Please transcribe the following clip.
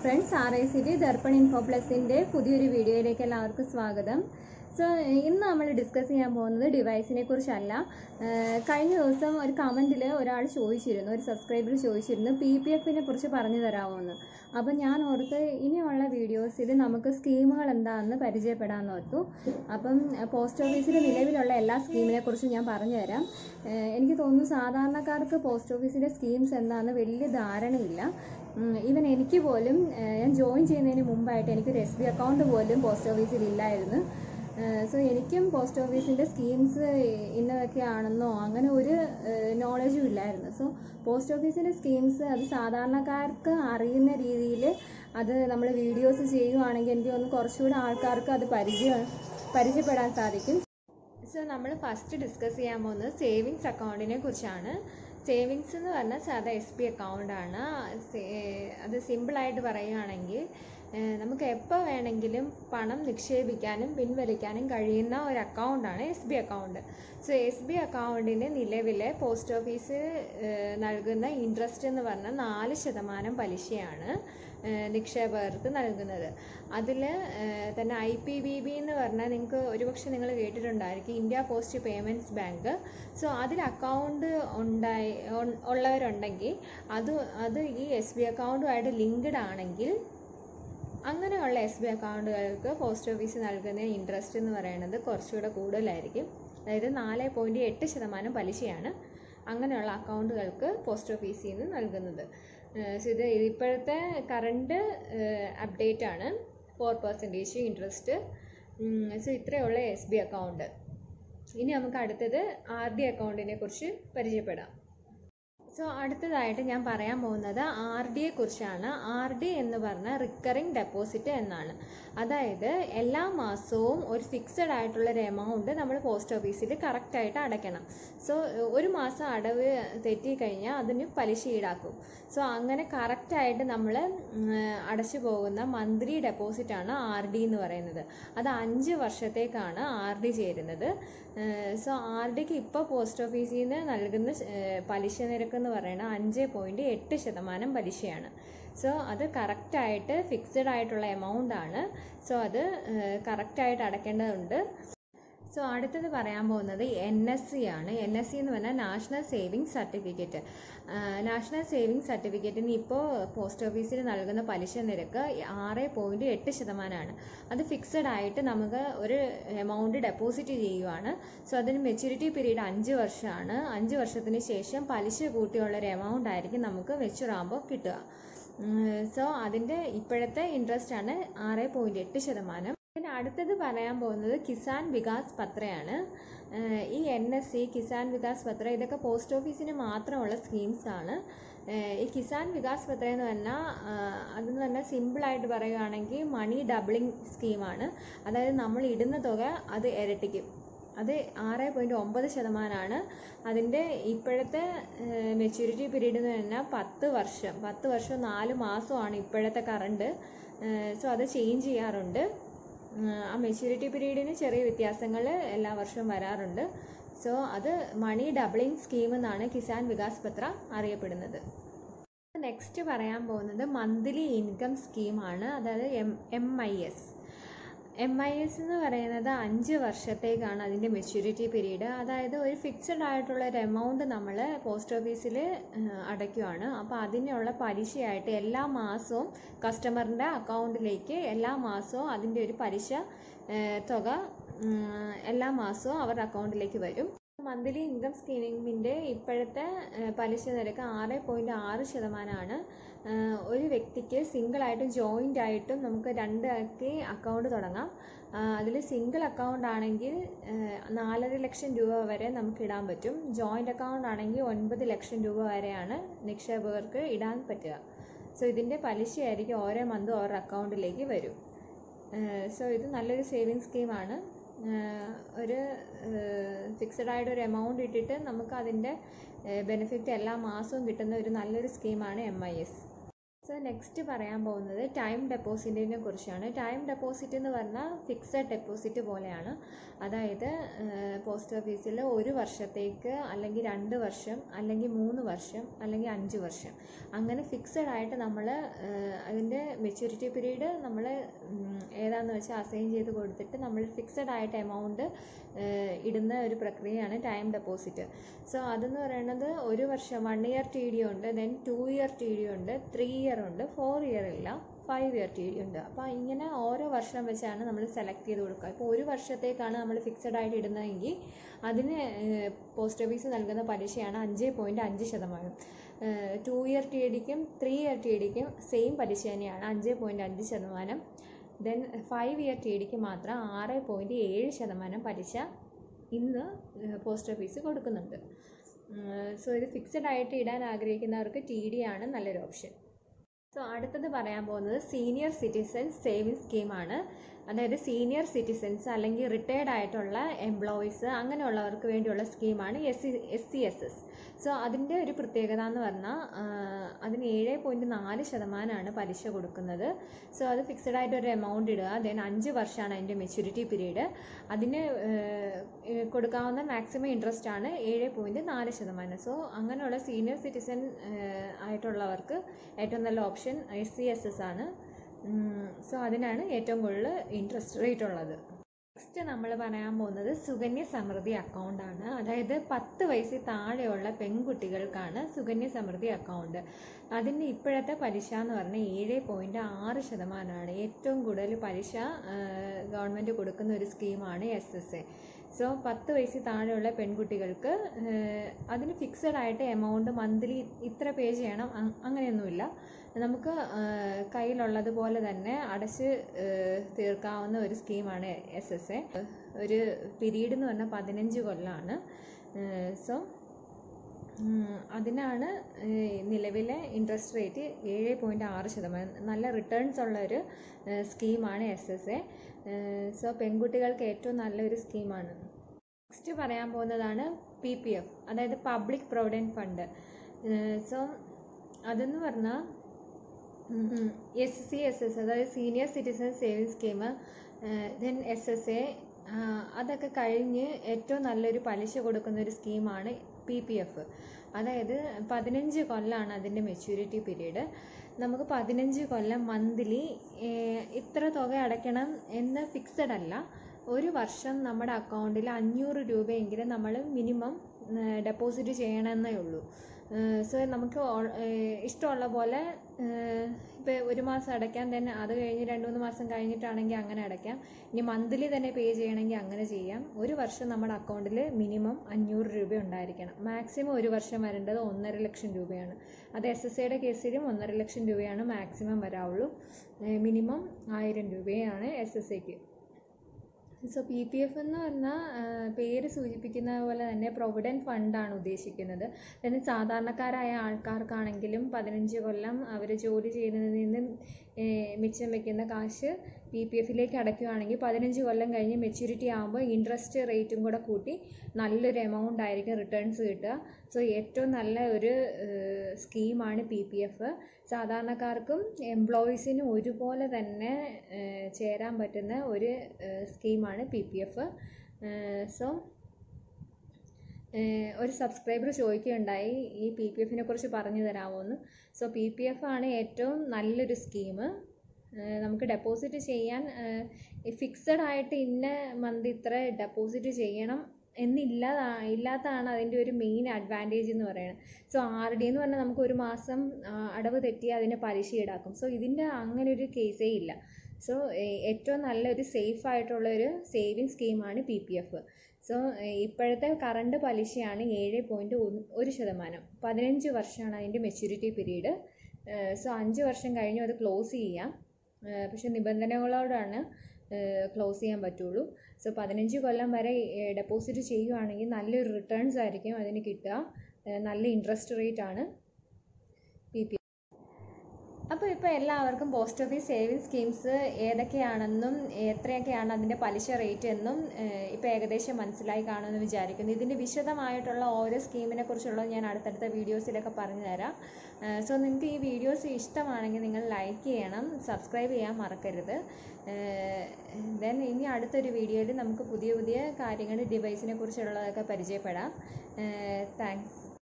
friends R I C D Darpan info പ്ലസിൻ്റെ പുതിയൊരു വീഡിയോയിലേക്ക് എല്ലാവർക്കും സ്വാഗതം സോ ഇന്ന് നമ്മൾ ഡിസ്കസ് ചെയ്യാൻ പോകുന്നത് ഡിവൈസിനെ കുറിച്ചല്ല ഏഹ് കഴിഞ്ഞ ദിവസം ഒരു കമൻറ്റിൽ ഒരാൾ ചോദിച്ചിരുന്നു ഒരു സബ്സ്ക്രൈബർ ചോദിച്ചിരുന്നു പി പി എഫിനെ കുറിച്ച് പറഞ്ഞു തരാമോ എന്ന് അപ്പം ഞാൻ ഓർത്ത് ഇനിയുള്ള വീഡിയോസിൽ നമുക്ക് സ്കീമുകൾ എന്താണെന്ന് പരിചയപ്പെടാമെന്ന് ഓർത്തു അപ്പം പോസ്റ്റ് ഓഫീസിൽ നിലവിലുള്ള എല്ലാ സ്കീമിനെ കുറിച്ചും ഞാൻ പറഞ്ഞുതരാം ഏഹ് എനിക്ക് തോന്നുന്നു സാധാരണക്കാർക്ക് പോസ്റ്റ് ഓഫീസിലെ സ്കീംസ് എന്താണെന്ന് വലിയ ധാരണയില്ല ഈവൻ എനിക്ക് പോലും ഏഹ് ഞാൻ ജോയിൻ ചെയ്യുന്നതിന് മുമ്പായിട്ട് എനിക്കൊരു എസ് ബി അക്കൗണ്ട് പോലും പോസ്റ്റ് ഓഫീസിൽ ഇല്ലായിരുന്നു സോ എനിക്കും പോസ്റ്റ് ഓഫീസിൻ്റെ സ്കീംസ് ഇന്നതൊക്കെയാണെന്നോ അങ്ങനെ ഒരു നോളജും ഇല്ലായിരുന്നു സോ പോസ്റ്റ് ഓഫീസിൻ്റെ സ്കീംസ് അത് സാധാരണക്കാർക്ക് അറിയുന്ന രീതിയിൽ അത് നമ്മൾ വീഡിയോസ് ചെയ്യുവാണെങ്കിൽ എനിക്ക് തോന്നുന്നു കുറച്ചുകൂടെ ആൾക്കാർക്ക് അത് പരിചയം പരിചയപ്പെടാൻ സാധിക്കും സോ നമ്മൾ ഫസ്റ്റ് ഡിസ്കസ് ചെയ്യാൻ പോകുന്നത് സേവിങ്സ് അക്കൗണ്ടിനെ കുറിച്ചാണ് സേവിങ്സ് എന്ന് പറഞ്ഞാൽ സാധാ എസ് ബി അക്കൗണ്ടാണ് അത് സിമ്പിളായിട്ട് പറയുകയാണെങ്കിൽ ഏഹ് നമുക്ക് എപ്പോൾ വേണമെങ്കിലും പണം നിക്ഷേപിക്കാനും പിൻവലിക്കാനും കഴിയുന്ന ഒരു അക്കൗണ്ടാണ് S B account so S B അക്കൗണ്ടിന് നിലവിലെ പോസ്റ്റ് ഓഫീസ് ഏഹ് നൽകുന്ന ഇൻട്രസ്റ്റ് എന്ന് പറഞ്ഞാൽ നാല് ശതമാനം പലിശയാണ് ഏഹ് നിക്ഷേപകർക്ക് നൽകുന്നത് അതിൽ തന്നെ ഐ പി ബി ബി എന്ന് പറഞ്ഞാൽ നിങ്ങൾക്ക് ഒരുപക്ഷെ നിങ്ങൾ കേട്ടിട്ടുണ്ടായിരിക്കും India post payments bank so അതിൽ അക്കൗണ്ട് ഉണ്ടായി ഉൺ- ഉള്ളവരുണ്ടെങ്കിൽ അത് അത് ഈ എസ് ബി അക്കൗണ്ടുമായിട്ട് ലിങ്ക്ഡ് ആണെങ്കിൽ അങ്ങനെയുള്ള എസ് ബി അക്കൗണ്ടുകൾക്ക് പോസ്റ്റ് ഓഫീസ് നൽകുന്ന ഇൻട്രസ്റ്റ് എന്ന് പറയുന്നത് കുറച്ചുകൂടെ കൂടുതലായിരിക്കും അതായത് നാല് പോയിൻറ്റ് എട്ട് ശതമാനം പലിശയാണ് അങ്ങനെയുള്ള അക്കൗണ്ടുകൾക്ക് പോസ്റ്റ് ഓഫീസിൽ നിന്ന് നൽകുന്നത് സോ ഇത് ഇപ്പോഴത്തെ കറണ്ട് അപ്ഡേറ്റ് ആണ് ഫോർ പെർസെൻറ്റേജ് ഇൻട്രസ്റ്റ് സോ ഇത്രയുള്ള എസ് ബി അക്കൗണ്ട് ഇനി നമുക്ക് അടുത്തത് ആർ ഡി അക്കൗണ്ടിനെ കുറിച്ച് പരിചയപ്പെടാം സോ അടുത്തതായിട്ട് ഞാൻ പറയാൻ പോകുന്നത് ആർ ഡിയെ കുറിച്ചാണ് ആർ ഡി എന്ന് പറഞ്ഞാൽ റിക്കറിംഗ് ഡെപ്പോസിറ്റ് എന്നാണ് അതായത് എല്ലാ മാസവും ഒരു ഫിക്സഡ് ആയിട്ടുള്ള ഒരു എമൗണ്ട് നമ്മൾ പോസ്റ്റ് ഓഫീസിൽ കറക്റ്റായിട്ട് അടയ്ക്കണം സോ ഒരു മാസം അടവ് തെറ്റിക്കഴിഞ്ഞാൽ അതിന് പലിശ ഈടാക്കും സോ അങ്ങനെ കറക്റ്റായിട്ട് നമ്മൾ അടച്ചു പോകുന്ന മന്ത്ലി ഡെപ്പോസിറ്റാണ് ആർ ഡി എന്ന് പറയുന്നത് അത് അഞ്ച് വർഷത്തേക്കാണ് ആർ ഡി ചേരുന്നത് സോ ആർ ഡിക്ക് ഇപ്പോൾ പോസ്റ്റ് ഓഫീസിൽ നിന്ന് നൽകുന്ന ഏഹ് പലിശ നിരക്ക് എന്ന് പറയുന്നത് അഞ്ച് പോയിൻറ്റ് എട്ട് ശതമാനം പലിശയാണ് സോ അത് കറക്റ്റായിട്ട് ഫിക്സഡ് ആയിട്ടുള്ള എമൗണ്ട് ആണ് സോ അത് കറക്റ്റായിട്ട് അടയ്ക്കേണ്ടതുണ്ട് സോ അടുത്തത് പറയാൻ പോകുന്നത് എൻ എസ് സി ആണ് എൻ എസ് സി എന്ന് പറഞ്ഞാൽ national savings certificate national savings സർട്ടിഫിക്കറ്റിന് ഇപ്പോൾ പോസ്റ്റ് ഓഫീസിൽ നൽകുന്ന പലിശ നിരക്ക് ആറ് പോയിൻറ്റ് എട്ട് ശതമാനമാണ് അത് ഫിക്സഡ് ആയിട്ട് നമുക്ക് ഒരു എമൗണ്ട് ഡെപ്പോസിറ്റ് ചെയ്യുവാണ് സോ അതിന് മെച്യൂരിറ്റി പീരീഡ് അഞ്ച് വർഷമാണ് അഞ്ച് വർഷത്തിന് ശേഷം പലിശ കൂട്ടിയുള്ള ഒരു എമൗണ്ട് ആയിരിക്കും നമുക്ക് മെച്യൂർ ആകുമ്പോൾ കിട്ടുക സോ അതിൻ്റെ ഇപ്പോഴത്തെ ഇൻട്രസ്റ്റ് ആണ് ആറ് പോയിൻറ്റ് എട്ട് ശതമാനം പിന്നെ അടുത്തത് പറയാൻ പോകുന്നത് കിസാൻ വികാസ് പത്രയാണ് ഏഹ് ഈ N S C Kisan Vikas Patra ഇതൊക്കെ പോസ്റ്റ് ഓഫീസിന് മാത്രമുള്ള സ്കീംസ് ആണ് ഏഹ് ഈ കിസാൻ വികാസ് പത്ര എന്ന് പറഞ്ഞാൽ അതെന്ന് പറഞ്ഞാൽ സിമ്പിളായിട്ട് പറയുകയാണെങ്കിൽ മണി ഡബിളിംഗ് സ്കീമാണ് അതായത് നമ്മൾ ഇടുന്ന തുക അത് ഇരട്ടിക്കും അത് ആറ് പോയിൻറ്റ് ഒമ്പത് ശതമാനമാണ് അതിൻ്റെ ഇപ്പോഴത്തെ മെച്യൂരിറ്റി പീരീഡ് എന്ന് പറഞ്ഞാൽ പത്ത് വർഷം പത്ത് വർഷം നാല് മാസമാണ് ഇപ്പോഴത്തെ കറണ്ട് സോ അത് ചേഞ്ച് ചെയ്യാറുണ്ട് ആ മെച്യൂരിറ്റി പീരീഡിന് ചെറിയ വ്യത്യാസങ്ങൾ എല്ലാ വർഷവും വരാറുണ്ട് സോ അത് മണി ഡബിളിംഗ് സ്കീം എന്നാണ് കിസാൻ വികാസ് പത്ര അറിയപ്പെടുന്നത് നെക്സ്റ്റ് പറയാൻ പോകുന്നത് മന്ത്ലി ഇൻകം സ്കീമാണ് അതായത് M M I S M I S എന്ന് പറയുന്നത് അഞ്ച് വർഷത്തേക്കാണ് അതിൻ്റെ മെച്യൂരിറ്റി പീരീഡ് അതായത് ഒരു ഫിക്സഡ് ആയിട്ടുള്ള ഒരു എമൗണ്ട് നമ്മൾ പോസ്റ്റ് ഓഫീസിൽ അടയ്ക്കുവാണ് അപ്പോൾ അതിനുള്ള പലിശയായിട്ട് എല്ലാ മാസവും കസ്റ്റമറിൻ്റെ അക്കൗണ്ടിലേക്ക് എല്ലാ മാസവും അതിൻ്റെ ഒരു പലിശ ഏഹ്, തുക ഉം, എല്ലാ മാസവും അവരുടെ അക്കൗണ്ടിലേക്ക് വരും മന്ത്ലി ഇൻകം സ്കീമിൻ്റെ ഇപ്പോഴത്തെ ഏഹ്, പലിശ നിരക്ക് ആറ് പോയിൻറ്റ് ആറ് ശതമാനമാണ് ഏഹ്, ഒരു വ്യക്തിക്ക് സിംഗിളായിട്ടും ജോയിൻ്റ് ആയിട്ടും നമുക്ക് രണ്ടാക്കി അക്കൗണ്ട് തുടങ്ങാം അതിൽ സിംഗിൾ അക്കൗണ്ട് ആണെങ്കിൽ ഏഹ്, നാലര ലക്ഷം രൂപ വരെ നമുക്ക് ഇടാൻ പറ്റും ജോയിൻ്റ് അക്കൗണ്ട് ആണെങ്കിൽ ഒൻപത് ലക്ഷം രൂപ വരെയാണ് നിക്ഷേപകർക്ക് ഇടാൻ പറ്റുക സോ ഇതിൻ്റെ പലിശയായിരിക്കും ഓരോ മന്തും ഓരോ അക്കൗണ്ടിലേക്ക് വരും സോ ഇത് നല്ലൊരു സേവിങ് സ്കീമാണ് ഒരു ഫിക്സഡ് ആയിട്ട് ഒരു എമൗണ്ട് ഇട്ടിട്ട് നമുക്ക് അതിൻ്റെ ബെനിഫിറ്റ് എല്ലാ മാസവും കിട്ടുന്ന ഒരു നല്ലൊരു സ്കീമാണ് M I S so so next പറയാൻ പോകുന്നത് ടൈം ഡെപ്പോസിറ്റിനെ കുറിച്ചാണ് ടൈം ഡെപ്പോസിറ്റ് എന്ന് പറഞ്ഞാൽ ഫിക്സഡ് ഡെപ്പോസിറ്റ് പോലെയാണ് അതായത് പോസ്റ്റ് ഓഫീസിൽ ഒരു വർഷത്തേക്ക് അല്ലെങ്കിൽ രണ്ട് വർഷം അല്ലെങ്കിൽ മൂന്ന് വർഷം അല്ലെങ്കിൽ അഞ്ച് വർഷം അങ്ങനെ ഫിക്സഡ് ആയിട്ട് നമ്മൾ അതിൻ്റെ മെച്യൂരിറ്റി പീരീഡ് നമ്മൾ ഏതാണെന്ന് വെച്ചാൽ അസൈൻ ചെയ്ത് കൊടുത്തിട്ട് നമ്മൾ ഫിക്സഡ് ആയിട്ട് എമൗണ്ട് ഇടുന്ന ഒരു പ്രക്രിയയാണ് ടൈം ഡെപ്പോസിറ്റ് സോ അതെന്ന് പറയുന്നത് ഒരു വർഷം വൺ ഇയർ ടി ഡി ഉണ്ട് then two year T D ഉണ്ട് ത്രീ ഇയർ ഉണ്ട് ഫോർ ഇയർ ഇല്ല ഫൈവ് ഇയർ ടി ഡി ഉണ്ട് അപ്പോൾ ഇങ്ങനെ ഓരോ വർഷം വെച്ചാണ് നമ്മൾ സെലക്ട് ചെയ്ത് കൊടുക്കുക ഇപ്പോൾ ഒരു വർഷത്തേക്കാണ് നമ്മൾ ഫിക്സഡ് ആയിട്ട് ഇടുന്നതെങ്കിൽ അതിന് പോസ്റ്റ് ഓഫീസ് നൽകുന്ന പലിശയാണ് അഞ്ച് പോയിൻറ്റ് അഞ്ച് ശതമാനം ടു ഇയർ ടി ഡിക്കും ത്രീ ഇയർ ടി ഡിക്കും സെയിം പലിശ തന്നെയാണ് അഞ്ച് പോയിൻറ്റ് അഞ്ച് ശതമാനം ദെൻ ഫൈവ് ഇയർ ടി ഡിക്ക് മാത്രം ആറ് പോയിൻറ്റ് ഏഴ് ശതമാനം പലിശ ഇന്ന് പോസ്റ്റ് ഓഫീസ് കൊടുക്കുന്നുണ്ട് സോ ഇത് ഫിക്സഡ് ആയിട്ട് ഇടാൻ ആഗ്രഹിക്കുന്നവർക്ക് ടി ഡി ആണ് നല്ലൊരു ഓപ്ഷൻ സോ അടുത്തത് പറയാൻ പോകുന്നത് സീനിയർ സിറ്റിസൺസ് സേവിങ് സ്കീമാണ് അതായത് സീനിയർ സിറ്റിസൺസ് അല്ലെങ്കിൽ റിട്ടയർഡ് ആയിട്ടുള്ള എംപ്ലോയീസ് അങ്ങനെയുള്ളവർക്ക് വേണ്ടിയുള്ള സ്കീമാണ് S C S C S എസ് സോ അതിൻ്റെ ഒരു പ്രത്യേകത എന്ന് പറഞ്ഞാൽ അതിന് ഏഴ് പോയിൻറ്റ് നാല് ശതമാനമാണ് പലിശ കൊടുക്കുന്നത് സോ അത് ഫിക്സഡ് ആയിട്ട് ഒരു എമൗണ്ട് ഇടുക ദെൻ അഞ്ച് വർഷമാണ് അതിൻ്റെ മെച്യൂരിറ്റി പീരീഡ് അതിന് കൊടുക്കാവുന്ന മാക്സിമം ഇൻട്രസ്റ്റ് ആണ് ഏഴ് പോയിൻറ്റ് നാല് ശതമാനം സോ അങ്ങനെയുള്ള സീനിയർ സിറ്റിസൺ ആയിട്ടുള്ളവർക്ക് ഏറ്റവും നല്ല option S C S S ആണ് സോ അതിനാണ് ഏറ്റവും കൂടുതൽ ഇൻട്രസ്റ്റ് റേറ്റ് ഉള്ളത് നെക്സ്റ്റ് നമ്മൾ പറയാൻ പോകുന്നത് സുകന്യ സമൃദ്ധി അക്കൗണ്ടാണ് അതായത് പത്ത് വയസ്സിൽ താഴെയുള്ള പെൺകുട്ടികൾക്കാണ് സുകന്യ സമൃദ്ധി അക്കൗണ്ട് അതിൻ്റെ ഇപ്പോഴത്തെ പലിശ എന്ന് പറഞ്ഞാൽ ഏഴ് പോയിൻറ്റ് ആറ് ശതമാനമാണ് ഏറ്റവും കൂടുതൽ പലിശ ഗവൺമെൻറ് കൊടുക്കുന്ന ഒരു സ്കീമാണ് എസ് എസ് എ സോ പത്ത് വയസ്സിൽ താഴെയുള്ള പെൺകുട്ടികൾക്ക് അതിന് ഫിക്സഡ് ആയിട്ട് എമൗണ്ട് മന്ത്ലി ഇത്ര പേ ചെയ്യണം അങ്ങനെയൊന്നുമില്ല നമുക്ക് കയ്യിലുള്ളതുപോലെ തന്നെ അടച്ച് തീർക്കാവുന്ന ഒരു സ്കീമാണ് എസ് എസ് എ ഒരു പീരീഡ് എന്ന് പറഞ്ഞാൽ പതിനഞ്ച് കൊല്ലമാണ് സോ അതിനാണ് നിലവിലെ ഇൻട്രസ്റ്റ് റേറ്റ് ഏഴ് പോയിൻറ്റ് ആറ് ശതമാനം നല്ല റിട്ടേൺസ് ഉള്ള ഒരു സ്കീമാണ് എസ് എസ് എ സോ പെൺകുട്ടികൾക്ക് ഏറ്റവും നല്ലൊരു സ്കീമാണ് നെക്സ്റ്റ് പറയാൻ പോകുന്നതാണ് പി പി എഫ് അതായത് പബ്ലിക് പ്രൊവിഡൻറ്റ് ഫണ്ട് സോ അതെന്ന് പറഞ്ഞാൽ എസ് സി എസ് എസ് അതായത് senior citizen saving scheme then S S A അതൊക്കെ കഴിഞ്ഞ് ഏറ്റവും നല്ലൊരു പലിശ കൊടുക്കുന്ന ഒരു സ്കീമാണ് പി പി എഫ് അതായത് പതിനഞ്ച് കൊല്ലമാണ് അതിൻ്റെ മെച്യൂരിറ്റി പീരീഡ് നമുക്ക് പതിനഞ്ച് കൊല്ലം മന്ത്ലി ഇത്ര തുക അടയ്ക്കണം എന്ന് ഫിക്സഡ് അല്ല ഒരു വർഷം നമ്മുടെ അക്കൗണ്ടിൽ അഞ്ഞൂറ് രൂപയെങ്കിലും നമ്മൾ മിനിമം ഡെപ്പോസിറ്റ് ചെയ്യണമെന്നേ ഉള്ളൂ സോ നമുക്ക് ഇഷ്ടമുള്ള പോലെ ഇപ്പോൾ ഒരു മാസം അടയ്ക്കാൻ തന്നെ അത് കഴിഞ്ഞ് രണ്ട് മൂന്ന് മാസം കഴിഞ്ഞിട്ടാണെങ്കിൽ അങ്ങനെ അടയ്ക്കാം ഇനി മന്ത്ലി തന്നെ പേ ചെയ്യണമെങ്കിൽ അങ്ങനെ ചെയ്യാം ഒരു വർഷം നമ്മുടെ അക്കൗണ്ടിൽ മിനിമം അഞ്ഞൂറ് രൂപ ഉണ്ടായിരിക്കണം മാക്സിമം ഒരു വർഷം വരേണ്ടത് ഒന്നര ലക്ഷം രൂപയാണ് അത് എസ് എസ് ഐയുടെ കേസിലും ഒന്നര ലക്ഷം രൂപയാണ് മാക്സിമം വരാവുള്ളൂ മിനിമം ആയിരം രൂപയാണ് എസ് എസ് ഐക്ക് സോ പി പി എഫ് എന്ന് പറഞ്ഞാൽ പേര് സൂചിപ്പിക്കുന്ന പോലെ തന്നെ പ്രൊവിഡൻറ്റ് ഫണ്ടാണ് ഉദ്ദേശിക്കുന്നത് അതായത് സാധാരണക്കാരായ ആൾക്കാർക്കാണെങ്കിലും പതിനഞ്ച് കൊല്ലം അവർ ജോലി ചെയ്യുന്നതിൽ നിന്ന് മിച്ചം വെക്കുന്ന കാശ് പി പി എഫിലേക്ക് അടയ്ക്കുകയാണെങ്കിൽ പതിനഞ്ച് കൊല്ലം കഴിഞ്ഞ് മെച്യൂരിറ്റി ആകുമ്പോൾ ഇൻട്രസ്റ്റ് റേറ്റും കൂടെ കൂട്ടി നല്ലൊരു എമൗണ്ട് ആയിരിക്കും റിട്ടേൺസ് കിട്ടുക സോ ഏറ്റവും നല്ല ഒരു സ്കീമാണ് പി പി എഫ് സാധാരണക്കാർക്കും എംപ്ലോയീസിനും ഒരുപോലെ തന്നെ ചേരാൻ പറ്റുന്ന ഒരു സ്കീമാണ് പി പി എഫ് സോ ഒരു സബ്സ്ക്രൈബർ ചോദിക്കുകയുണ്ടായി ഈ പി പി എഫിനെ കുറിച്ച് പറഞ്ഞു തരാമോ എന്ന് സോ പി പി എഫ് ആണ് ഏറ്റവും നല്ലൊരു സ്കീം നമുക്ക് ഡെപ്പോസിറ്റ് ചെയ്യാൻ ഫിക്സഡ് ആയിട്ട് ഇന്ന മന്ത് ഇത്ര ഡെപ്പോസിറ്റ് ചെയ്യണം എന്നില്ലാതാ ഇല്ലാത്തതാണ് അതിൻ്റെ ഒരു മെയിൻ അഡ്വാൻറ്റേജ് എന്ന് പറയുന്നത് സോ ആർ ഡി എന്ന് പറഞ്ഞാൽ നമുക്ക് ഒരു മാസം അടവ് തെറ്റിയാൽ അതിൻ്റെ പലിശ ഈടാക്കും സോ ഇതിൻ്റെ അങ്ങനെ ഒരു കേസേ ഇല്ല സോ ഏറ്റവും നല്ലൊരു സേഫ് ആയിട്ടുള്ള ഒരു സേവിങ് സ്കീമാണ് പി പി എഫ് സോ ഇപ്പോഴത്തെ കറണ്ട് പലിശയാണ് ഏഴ് പോയിൻറ്റ് ഒരു ശതമാനം പതിനഞ്ച് വർഷമാണ് അതിൻ്റെ മെച്യൂരിറ്റി പീരീഡ് സോ അഞ്ച് വർഷം കഴിഞ്ഞു അത് ക്ലോസ് ചെയ്യാം പക്ഷെ നിബന്ധനകളോടാണ് ക്ലോസ് ചെയ്യാൻ പറ്റുള്ളൂ സോ പതിനഞ്ച് കൊല്ലം വരെ ഡെപ്പോസിറ്റ് ചെയ്യുവാണെങ്കിൽ നല്ലൊരു റിട്ടേൺസ് ആയിരിക്കും അതിന് കിട്ടുക നല്ല ഇൻട്രസ്റ്റ് റേറ്റ് ആണ് പി പി അപ്പോൾ ഇപ്പോൾ എല്ലാവർക്കും പോസ്റ്റ് ഓഫീസ് സേവിങ് സ്കീംസ് ഏതൊക്കെയാണെന്നും എത്രയൊക്കെയാണ് അതിൻ്റെ പലിശ റേറ്റ് എന്നും ഇപ്പോൾ ഏകദേശം മനസ്സിലായി കാണുമെന്ന് വിചാരിക്കുന്നു ഇതിൻ്റെ വിശദമായിട്ടുള്ള ഓരോ സ്കീമിനെ കുറിച്ചുള്ളത് ഞാൻ അടുത്തടുത്ത വീഡിയോസിലൊക്കെ പറഞ്ഞു തരാം സോ നിങ്ങൾക്ക് ഈ വീഡിയോസ് ഇഷ്ടമാണെങ്കിൽ നിങ്ങൾ ലൈക്ക് ചെയ്യണം സബ്സ്ക്രൈബ് ചെയ്യാൻ മറക്കരുത് ദെൻ ഇനി അടുത്തൊരു വീഡിയോയിൽ നമുക്ക് പുതിയ പുതിയ കാര്യങ്ങൾ ഡിവൈസിനെ കുറിച്ചുള്ളതൊക്കെ പരിചയപ്പെടാം താങ്ക്സ്